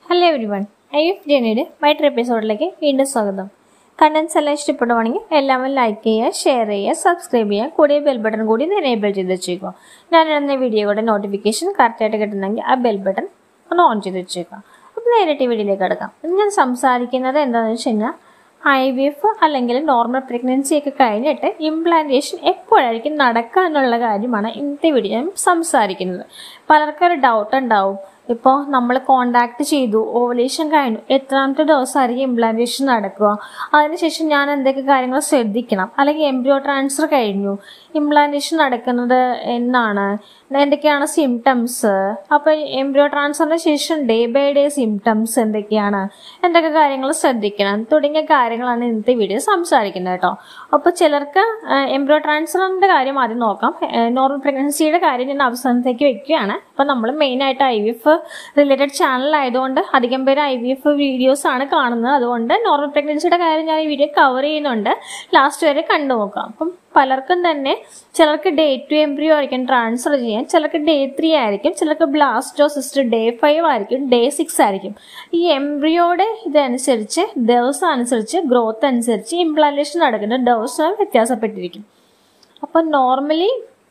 hello everyone I F ജേണിയുടെ മൈറ്റർ എപ്പിസോഡിലേക്ക് വീണ്ടും സ്വാഗതം കണ്ടൻസ് എല്ലാം ഇഷ്ടപ്പെടുവാണെങ്കിൽ എല്ലാവരും ലൈക്ക് ചെയ്യുക ഷെയർ ചെയ്യുക സബ്സ്ക്രൈബ് ചെയ്യുക കൂടിയ ബെൽ ബട്ടൺ കൂടി എനേബിൾ ചെയ്ത് വെച്ചേക്കുക ഞാൻ ഇടുന്ന വീഡിയോയുടെ നോട്ടിഫിക്കേഷൻ കറക്റ്റായിട്ട് കിട്ടുന്നെങ്കിൽ ആ ബെൽ ബട്ടൺ ഒന്ന് ഓൺ ചെയ്ത് വെച്ചേക്കുക അപ്പോൾ നേരിട്ട് ഈ വീഡിയോയിലേക്ക് കിടക്കാം ഇന്ന് ഞാൻ സംസാരിക്കുന്നത് എന്താണെന്ന് വെച്ച് കഴിഞ്ഞാൽ ഐ വി എഫ് അല്ലെങ്കിൽ നോർമൽ പ്രഗ്നൻസി ഒക്കെ കഴിഞ്ഞിട്ട് ഇംപ്ലാന്റേഷൻ എപ്പോഴായിരിക്കും നടക്കുക എന്നുള്ള കാര്യമാണ് ഇന്നത്തെ വീഡിയോ ഞാൻ സംസാരിക്കുന്നത് പലർക്കും ഒരു ഡൗട്ട് ഉണ്ടാവും ഇപ്പോൾ നമ്മൾ കോണ്ടാക്ട് ചെയ്തു ഓവലേഷൻ കഴിഞ്ഞു എത്രാമത്തെ ദിവസമായിരിക്കും ഇംപ്ലാന്റേഷൻ നടക്കുക അതിനുശേഷം ഞാൻ എന്തൊക്കെ കാര്യങ്ങൾ ശ്രദ്ധിക്കണം അല്ലെങ്കിൽ എംബ്രിയോ ട്രാൻസ്ഫർ കഴിഞ്ഞു ഇംപ്ലാന്റേഷൻ നടക്കുന്നത് എന്നാണ് എന്തൊക്കെയാണ് സിംറ്റംസ് അപ്പോൾ എംബ്രിയോ ട്രാൻസ്ഫറിന് ശേഷം ഡേ ബൈ ഡേ സിംറ്റംസ് എന്തൊക്കെയാണ് എന്തൊക്കെ കാര്യങ്ങൾ ശ്രദ്ധിക്കണം തുടങ്ങിയ കാര്യങ്ങളാണ് ഇന്നത്തെ വീഡിയോ സംസാരിക്കുന്നത് കേട്ടോ അപ്പോൾ ചിലർക്ക് എംബ്രിയോ ട്രാൻസ്ഫറിൻ്റെ കാര്യം ആദ്യം നോക്കാം നോർമൽ പ്രഗ്നൻസിയുടെ കാര്യം ഞാൻ അവസാനത്തേക്ക് വെക്കുകയാണ് അപ്പോൾ നമ്മൾ മെയിനായിട്ട് I V F related channel ആയതുകൊണ്ട് അധികം പേര് ഐ വി എഫ് വീഡിയോസ് ആണ് കാണുന്നത് അതുകൊണ്ട് നോർമൽ പ്രഗ്നൻസിയുടെ കാര്യം ഞാൻ ഈ വീഡിയോ കവർ ചെയ്യുന്നുണ്ട് ലാസ്റ്റ് വരെ കണ്ടു നോക്കാം അപ്പം പലർക്കും തന്നെ ചിലർക്ക് ഡേ ടു എംബ്രിയോ ആയിരിക്കും ട്രാൻസ്ഫർ ചെയ്യാൻ ചിലർക്ക് ഡേ ത്രീ ആയിരിക്കും ചിലർക്ക് ബ്ലാസ്റ്റോസിസ്റ്റ് ഡേ ഫൈവ് ആയിരിക്കും ഡേ സിക്സ് ആയിരിക്കും ഈ എംബ്രിയോയുടെ ഇതനുസരിച്ച് ദിവസം അനുസരിച്ച് ഗ്രോത്ത് അനുസരിച്ച് ഇംപ്ലാന്റേഷൻ നടക്കുന്ന ദിവസം വ്യത്യാസപ്പെട്ടിരിക്കും അപ്പോൾ നോർമലി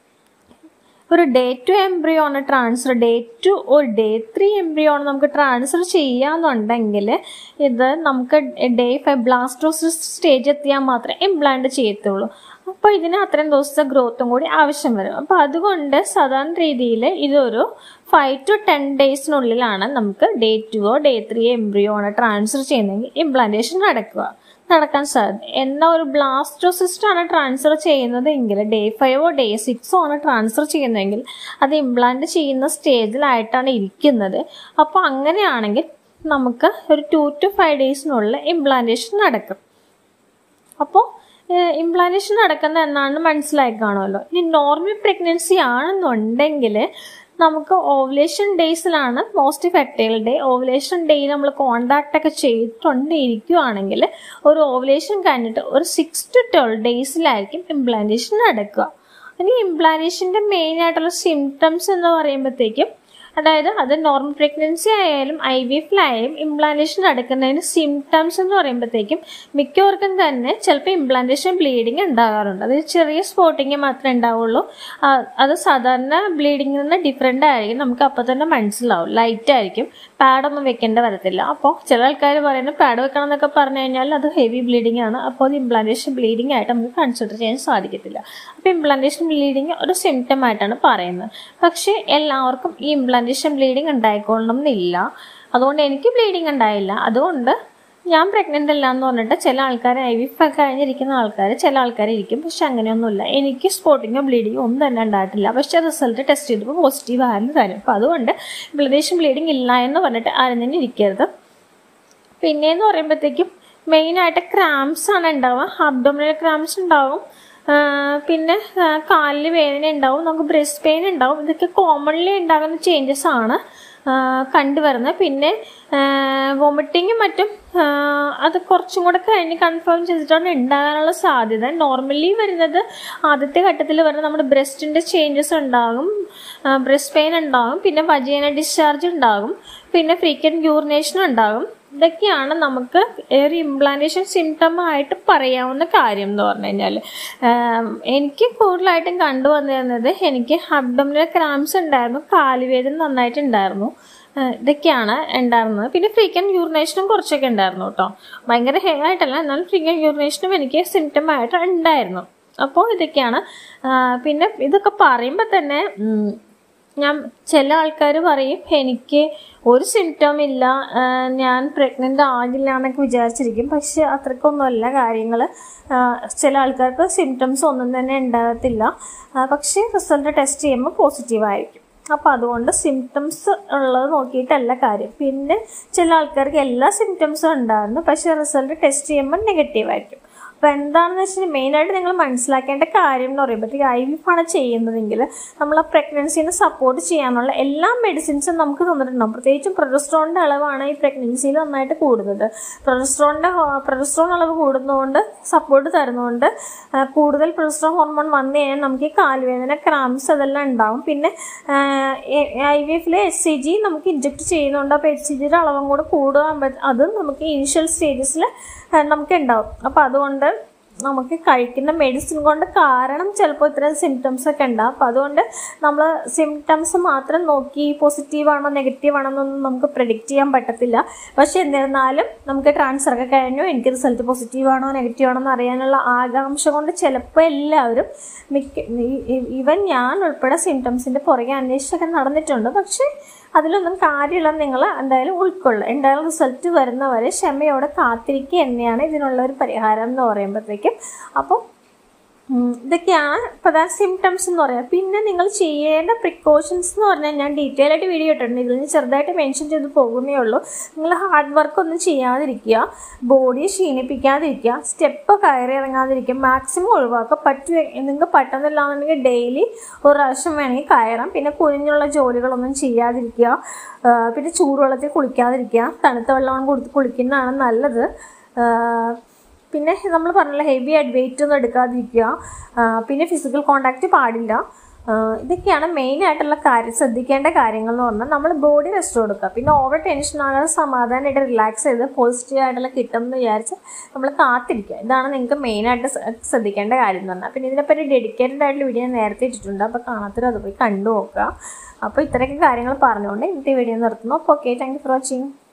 ഒരു ഡേ ടു എംബ്രിയോ ആണ് ട്രാൻസ്ഫർ ഡേ ടു ഒരു ഡേ ത്രീ എംബ്രിയോ ആണ് നമുക്ക് ട്രാൻസ്ഫർ ചെയ്യാന്നുണ്ടെങ്കിൽ ഇത് നമുക്ക് ഡേ ഫൈവ് ബ്ലാസ്റ്റോസിസ് സ്റ്റേജ് എത്തിയാൽ മാത്രമേ ഇംപ്ലാന്റ് ചെയ്യത്തുള്ളൂ അപ്പോൾ ഇതിന് അത്രയും ദിവസത്തെ ഗ്രോത്തും കൂടി ആവശ്യം വരും അപ്പോൾ അതുകൊണ്ട് സാധാരണ രീതിയിൽ ഇതൊരു ഫൈവ് ടു ടെൻ ഡേയ്സിനുള്ളിലാണ് നമുക്ക് ഡേ ടുവോ ഡേ ത്രീ എംബ്രിയോ ആണ് ട്രാൻസ്ഫർ ചെയ്യുന്നതെങ്കിൽ ഇംപ്ലാന്റേഷൻ നടക്കുക നടക്കാൻ സാധ്യത എന്നാൽ ഒരു ബ്ലാസ്റ്റോസിസ്റ്റ് ആണ് ട്രാൻസ്ഫർ ചെയ്യുന്നത് എങ്കിൽ ഡേ ഫൈവോ ഡേ സിക്സോ ആണ് ട്രാൻസ്ഫർ ചെയ്യുന്നതെങ്കിൽ അത് ഇംപ്ലാന്റ് ചെയ്യുന്ന സ്റ്റേജിലായിട്ടാണ് ഇരിക്കുന്നത് അപ്പോൾ അങ്ങനെയാണെങ്കിൽ നമുക്ക് ഒരു ടു ടു ഫൈവ് ഡേയ്സിനുള്ളിൽ ഇംപ്ലാന്റേഷൻ നടക്കും അപ്പോൾ ഇംപ്ലാന്റേഷൻ നടക്കുന്ന എന്നാണ് മനസ്സിലായി കാണുമല്ലോ ഇനി നോർമൽ പ്രഗ്നൻസി ആണെന്നുണ്ടെങ്കിൽ നമുക്ക് ഓവുലേഷൻ ഡേയ്സിലാണ് most fertile day ovulation day നമ്മൾ കോണ്ടാക്ട് ഒക്കെ ചെയ്തിട്ടുണ്ട് ഇരിക്കുവാണെങ്കിൽ ഒരു ഓവുലേഷൻ കഴിഞ്ഞിട്ട് ഒരു സിക്സ് ടു ട്വൽവ് ഡേയ്സിലായിരിക്കും ഇംപ്ലാന്റേഷൻ നടക്കുക ഇനി ഇംപ്ലാന്റേഷൻ്റെ മെയിൻ ആയിട്ടുള്ള സിംറ്റംസ് എന്ന് പറയുമ്പോഴത്തേക്കും അതായത് അത് നോർമൽ പ്രഗ്നൻസി ആയാലും ഐ വി എഫിലായാലും ഇംപ്ലാന്റേഷൻ നടക്കുന്നതിന് സിംറ്റംസ് എന്ന് പറയുമ്പോഴത്തേക്കും മിക്കവർക്കും തന്നെ ചിലപ്പോൾ ഇംപ്ലാന്റേഷൻ ബ്ലീഡിങ് ഉണ്ടാകാറുണ്ട് അത് ചെറിയ സ്പോട്ടിങ് മാത്രമേ ഉണ്ടാവുള്ളൂ അത് സാധാരണ ബ്ലീഡിങ്ങിൽ നിന്ന് ഡിഫറെൻ്റ് ആയിരിക്കും നമുക്ക് അപ്പോൾ തന്നെ മനസ്സിലാവും ലൈറ്റ് ആയിരിക്കും പാഡൊന്നും വെക്കേണ്ട വരത്തില്ല അപ്പോൾ ചില ആൾക്കാർ പറയുന്നത് പാഡ് വെക്കണം എന്നൊക്കെ പറഞ്ഞു കഴിഞ്ഞാൽ അത് ഹെവി ബ്ലീഡിംഗ് ആണ് അപ്പോൾ അത് ഇംപ്ലാന്റേഷൻ ബ്ലീഡിംഗ് ആയിട്ട് നമുക്ക് കൺസിഡർ ചെയ്യാൻ സാധിക്കത്തില്ല അപ്പോൾ ഇംപ്ലാന്റേഷൻ ബ്ലീഡിങ് ഒരു സിംറ്റം ആയിട്ടാണ് പറയുന്നത് പക്ഷേ എല്ലാവർക്കും ഈ ഇംപ്ലാന്റേഷൻ ബ്ലീഡിങ് ഉണ്ടായിക്കൊള്ളണം എന്നില്ല അതുകൊണ്ട് എനിക്ക് ബ്ലീഡിങ് ഉണ്ടായില്ല അതുകൊണ്ട് ഞാൻ പ്രഗ്നൻ്റ് അല്ല എന്ന് പറഞ്ഞിട്ട് ചില ആൾക്കാർ ഐ വി എഫ് കഴിഞ്ഞിരിക്കുന്ന ആൾക്കാർ ചില ആൾക്കാർ ഇരിക്കും പക്ഷെ അങ്ങനെയൊന്നുമില്ല എനിക്ക് സ്പോട്ടിങ്ങോ ബ്ലീഡിങ്ങോ ഒന്നും തന്നെ ഉണ്ടായിട്ടില്ല പക്ഷേ റിസൾട്ട് ടെസ്റ്റ് ചെയ്തപ്പോൾ പോസിറ്റീവ് ആയിരുന്നു കാര്യം അപ്പോൾ അതുകൊണ്ട് ബ്ലഡേഷൻ ബ്ലീഡിങ് ഇല്ല എന്ന് പറഞ്ഞിട്ട് ആരും തന്നെ ഇരിക്കരുത് പിന്നെയെന്ന് പറയുമ്പോഴത്തേക്കും മെയിനായിട്ട് ക്രാംസ് ആണ് ഉണ്ടാവുക അബ്ഡോമിനൽ ക്രാംസ് ഉണ്ടാവും പിന്നെ കാലിൽ വേദന ഉണ്ടാവും നമുക്ക് ബ്രസ്റ്റ് പെയിൻ ഉണ്ടാവും ഇതൊക്കെ കോമൺലി ഉണ്ടാകുന്ന ചേഞ്ചസ് ആണ് കണ്ടുവരുന്നത് പിന്നെ വൊമിറ്റിങ്ങും മറ്റും അത് കുറച്ചും കൂടെ കഴിഞ്ഞ് കൺഫേം ചെയ്തിട്ടാണ് ഉണ്ടാകാനുള്ള സാധ്യത നോർമലി വരുന്നത് ആദ്യത്തെ ഘട്ടത്തിൽ വരുന്നത് നമ്മുടെ ബ്രസ്റ്റിൻ്റെ ചേഞ്ചസ് ഉണ്ടാകും ബ്രസ്റ്റ് പെയിൻ ഉണ്ടാകും പിന്നെ വജീന ഡിസ്ചാർജ് ഉണ്ടാകും പിന്നെ ഫ്രീക്വൻറ്റ് യൂറിനേഷൻ ഉണ്ടാകും ഇതൊക്കെയാണ് നമുക്ക് ഒരു ഇംപ്ലാന്റേഷൻ സിംറ്റം ആയിട്ട് പറയാവുന്ന കാര്യം എന്ന് പറഞ്ഞു കഴിഞ്ഞാൽ എനിക്ക് കൂടുതലായിട്ടും കണ്ടുവന്നിരുന്നത് എനിക്ക് അബ്ഡമിനൽ ക്രാംസ് ഉണ്ടായിരുന്നു കാലുവേദന നന്നായിട്ട് ഉണ്ടായിരുന്നു ഇതൊക്കെയാണ് ഉണ്ടായിരുന്നത് പിന്നെ ഫ്രീക്വൻറ്റ് യൂറിനേഷനും കുറച്ചൊക്കെ ഉണ്ടായിരുന്നു കേട്ടോ ഭയങ്കര ഹെവി ആയിട്ടല്ല എന്നാലും ഫ്രീക്വൻറ്റ് യൂറിനേഷനും എനിക്ക് സിംറ്റം ആയിട്ട് ഉണ്ടായിരുന്നു അപ്പോൾ ഇതൊക്കെയാണ് പിന്നെ ഇതൊക്കെ പറയുമ്പോൾ തന്നെ ഞാൻ ചില ആൾക്കാർ പറയും എനിക്ക് ഒരു സിംറ്റം ഇല്ല ഞാൻ പ്രഗ്നൻ്റ് ആകില്ല എന്നൊക്കെ വിചാരിച്ചിരിക്കും പക്ഷെ അത്രയ്ക്കൊന്നുമല്ല കാര്യങ്ങൾ ചില ആൾക്കാർക്ക് സിംറ്റംസ് ഒന്നും തന്നെ ഉണ്ടാകത്തില്ല പക്ഷേ റിസൾട്ട് ടെസ്റ്റ് ചെയ്യുമ്പോൾ പോസിറ്റീവ് ആയിരിക്കും അപ്പോൾ അതുകൊണ്ട് സിംറ്റംസ് ഉള്ളത് നോക്കിയിട്ടല്ല കാര്യം പിന്നെ ചില ആൾക്കാർക്ക് എല്ലാ സിംറ്റംസും ഉണ്ടായിരുന്നു പക്ഷേ റിസൾട്ട് ടെസ്റ്റ് ചെയ്യുമ്പോൾ നെഗറ്റീവ് ആയിരിക്കും അപ്പോൾ എന്താണെന്ന് വെച്ചാൽ മെയിനായിട്ട് നിങ്ങൾ മനസ്സിലാക്കേണ്ട കാര്യം എന്ന് പറയുമ്പോഴത്തേക്ക് ഐ വി ആണ് ചെയ്യുന്നതെങ്കിൽ നമ്മൾ ആ പ്രഗ്നൻസിനെ സപ്പോർട്ട് ചെയ്യാനുള്ള എല്ലാ മെഡിസിൻസും നമുക്ക് തന്നിട്ടുണ്ടാവും പ്രത്യേകിച്ചും പ്രൊജസ്ട്രോണിൻ്റെ അളവാണ് ഈ പ്രഗ്നൻസിയിൽ നന്നായിട്ട് കൂടുന്നത് പ്രൊജസ്ട്രോണിൻ്റെ പ്രൊജസ്ട്രോൺ അളവ് കൂടുന്നതുകൊണ്ട് സപ്പോർട്ട് തരുന്നതുകൊണ്ട് ആ, കൂടുതൽ പ്രൊജസ്ട്രോൺ ഹോർമോൺ വന്നു കഴിഞ്ഞാൽ നമുക്ക് ഈ കാലുവേദന ക്രാംസ് അതെല്ലാം ഉണ്ടാവും പിന്നെ ഐ വി എഫിൽ എസ് സി ജി നമുക്ക് ഇഞ്ചെക്ട് ചെയ്യുന്നുണ്ട് അപ്പോൾ എച്ച് സി ജിയുടെ അളവും കൂടെ കൂടുക അതും നമുക്ക് ഇനിഷ്യൽ സ്റ്റേജസിൽ നമുക്ക് ഉണ്ടാവും അപ്പോൾ അതുകൊണ്ട് നമുക്ക് കഴിക്കുന്ന മെഡിസിൻ കൊണ്ട് കാരണം ചിലപ്പോൾ ഇത്തരം സിംറ്റംസ് ഒക്കെ ഉണ്ടാവും അപ്പോൾ അതുകൊണ്ട് നമ്മൾ സിംറ്റംസ് മാത്രം നോക്കി പോസിറ്റീവ് ആണോ നെഗറ്റീവ് ആണോ എന്നൊന്നും നമുക്ക് പ്രെഡിക്റ്റ് ചെയ്യാൻ പറ്റത്തില്ല പക്ഷെ എന്നിരുന്നാലും നമുക്ക് ട്രാൻസ്ഫർ ഒക്കെ കഴിഞ്ഞു എനിക്ക് റിസൾട്ട് പോസിറ്റീവ് ആണോ നെഗറ്റീവ് ആണോ എന്ന് അറിയാനുള്ള ആകാംക്ഷ കൊണ്ട് ചിലപ്പോൾ എല്ലാവരും മിക്ക ഈവൻ ഞാൻ ഉൾപ്പെടെ സിംറ്റംസിൻ്റെ പുറകെ അന്വേഷിച്ചൊക്കെ നടന്നിട്ടുണ്ട് പക്ഷേ അതിലൊന്നും കാര്യമില്ല നിങ്ങൾ എന്തായാലും ഉൾക്കൊള്ളുക എന്തായാലും റിസൾട്ട് വരുന്നവരെ ക്ഷമയോടെ കാത്തിരിക്കുക തന്നെയാണ് ഇതിനുള്ള ഒരു പരിഹാരം എന്ന് പറയുമ്പോഴത്തേക്കും അപ്പം ഉം, ഇതൊക്കെയാണ് പ്രധാന സിംറ്റംസ് എന്ന് പറയാം പിന്നെ നിങ്ങൾ ചെയ്യേണ്ട പ്രിക്കോഷൻസ് എന്ന് പറഞ്ഞാൽ ഞാൻ ഡീറ്റെയിൽ ആയിട്ട് വീഡിയോ ഇട്ടിട്ടുണ്ട് ഇതിൽ നിന്ന് ചെറുതായിട്ട് മെൻഷൻ ചെയ്ത് പോകുന്നേ ഉള്ളൂ നിങ്ങൾ ഹാർഡ് വർക്ക് ഒന്നും ചെയ്യാതിരിക്കുക ബോഡിയെ ക്ഷീണിപ്പിക്കാതിരിക്കുക സ്റ്റെപ്പ് കയറി ഇറങ്ങാതിരിക്കുക മാക്സിമം ഒഴിവാക്കുക പറ്റുക നിങ്ങൾക്ക് പറ്റുന്നില്ലാന്നുണ്ടെങ്കിൽ ഡെയിലി ഒരു പ്രാവശ്യം വേണമെങ്കിൽ കയറാം പിന്നെ കുനിഞ്ഞുള്ള ജോലികളൊന്നും ചെയ്യാതിരിക്കുക ആ, പിന്നെ ചൂടുവെള്ളത്തിൽ കുളിക്കാതിരിക്കുക തണുത്ത വെള്ളം കൊടുത്ത് കുളിക്കുന്നതാണ് നല്ലത് ആ, പിന്നെ നമ്മൾ പറഞ്ഞല്ലോ ഹെവി ആയിട്ട് വെയിറ്റ് ഒന്നും എടുക്കാതിരിക്കുക ആ, പിന്നെ ഫിസിക്കൽ കോണ്ടാക്റ്റ് പാടില്ല ആ, ഇതൊക്കെയാണ് മെയിൻ ആയിട്ടുള്ള കാര്യം ശ്രദ്ധിക്കേണ്ട കാര്യങ്ങൾ എന്ന് പറഞ്ഞാൽ നമ്മൾ ബോഡി റെസ്റ്റ് കൊടുക്കുക പിന്നെ ഓവർ ടെൻഷൻ ആകാതെ സമാധാനമായിട്ട് റിലാക്സ് ചെയ്ത് പോസിറ്റീവ് ആയിട്ടുള്ള കിട്ടും എന്ന് വിചാരിച്ച് നമ്മൾ കാത്തിരിക്കുക ഇതാണ് നിങ്ങൾക്ക് മെയിനായിട്ട് ശ്രദ്ധിക്കേണ്ട കാര്യം എന്ന് പറഞ്ഞാൽ പിന്നെ ഇതിനെപ്പറ്റി ഡെഡിക്കേറ്റഡ് ആയിട്ടുള്ള വീഡിയോ ഞാൻ നേരത്തെ ഇട്ടിട്ടുണ്ട് അപ്പോൾ കാണാത്തവർ അത് പോയി കണ്ടു നോക്കുക അപ്പോൾ ഇത്രയൊക്കെ കാര്യങ്ങൾ പറഞ്ഞുകൊണ്ട് ഇന്നത്തെ വീഡിയോ നിർത്തുന്നു അപ്പോൾ okay thank you for watching